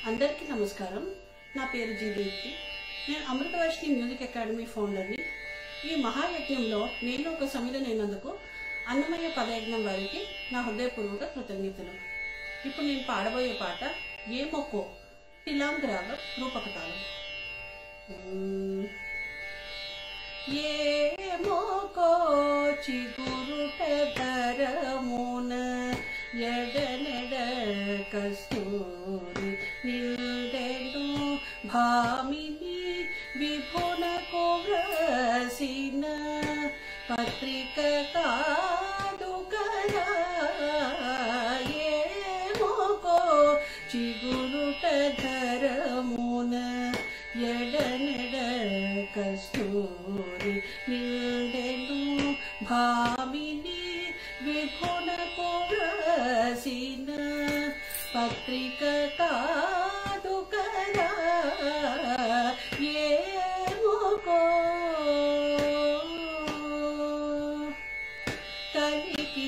అందరికీ నమస్కారం నా పేరు జి దీప్తి నేను అమృతవర్షిని మ్యూజిక్ అకాడమీ ఫౌండర్ని ఈ మహాయజ్ఞంలో నేను ఒక సమిధనైనందుకు అన్నమయ్య పదయజ్ఞం వారికి నా హృదయపూర్వక కృతజ్ఞతలు ఇప్పుడు నేను పాడబోయే పాట ఏ మొక్కో తిలాంగ్ రాగం రూపకతాళం ఉమ్. ఏమోకో చిగురుట ధరమున ఎడనెడ కస్తూరి నిల్దెను భామిని విభునకు వ్రసిన పత్రిక కాదు కదా ఏమోకో చిగురుట ధరమున ఎడనెడ కస్తూరి నిండెను భామిని విభునకు వ్రాసిన పత్రిక కాదు కదా ఏమోకో కలికి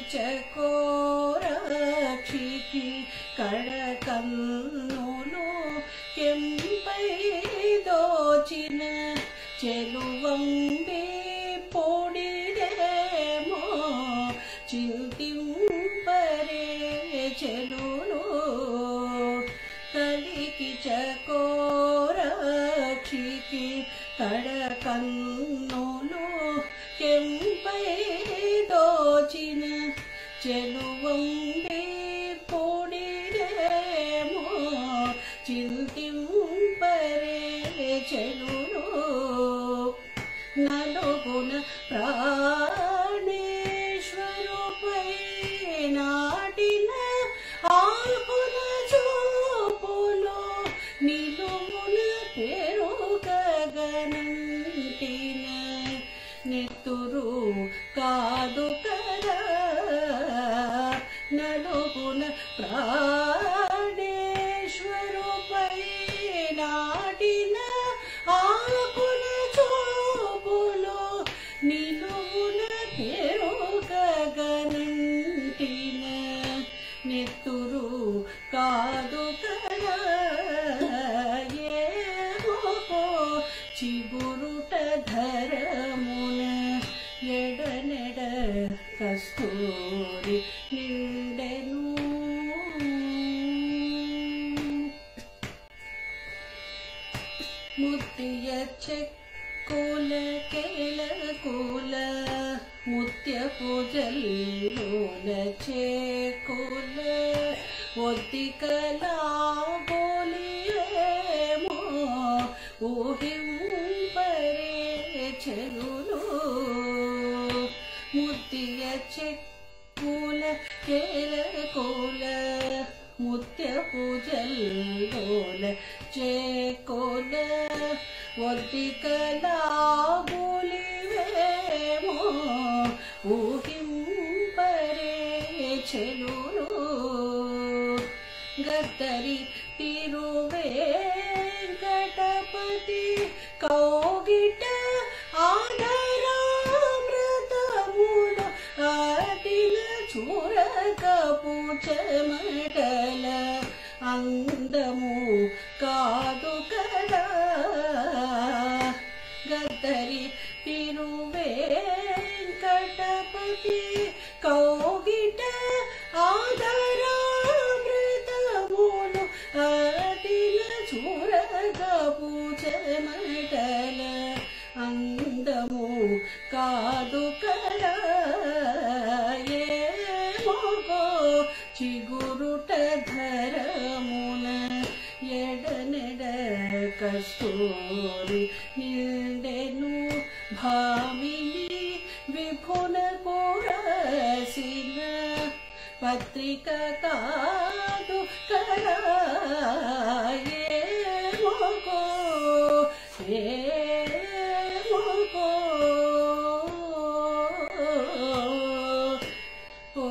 చకోరక్షికి కడకన్నులు కెంపై దోచిన చెలువంబి పొడిడేమో చింతింపరే చెలులు కలికి చకోరక్షికి కడకన్నులు కెంపై దోచిన చెలువంబి పొడిడేమో చింతింపరే చెలులు నలుగున ప్రాణేశ్వరుపై నాటిన ఆకుల చూపులో నిలువున పెరుగగనంటిన నెత్తురు కాదు కదా నలుగున ప్రాణేశ్వరుపై నాటిన ఆకుల చూపులో నిలువున పెరుగగనంటిన నెత్తురు కాదు కదా ఏమోకో చిగురుట ధరమున ఎడనెడ కస్తూరి నిండెను ముత్య చెక్కుల కేల కూల ముత్య పూజల్లోల చేకుల ఒత్తికలా బోలియేమో ఊహింపరే చెరులు ముత్య చెక్కుల కేల కూల ముత్య పూజల్లోల చేకోల ఒద్దికలా బోలివేమో ఊహింపరే చెలులు గద్దరి తిరువేంకటపతి కౌగిట ఆధారామృతముల ఆదిల చూరకపు చెమటల అందము కాదు కదా గద్దరి తిరువేంకటపతి కౌగిట ఆధారామృతములు ఆదిల చూరకపు చెమటల అందము కాదు కదా ఏమోగో చిగురుట ధరమున ఎడనెడ కస్తూరి నిండెను భామిని విభున కోరసిన పత్రిక కాదు కదా ఏమోగో ఏమోగో ఓ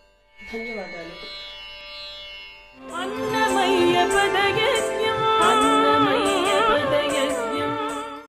ధన్యవాదాలు అన్నమయ్య పదయజ్ఞం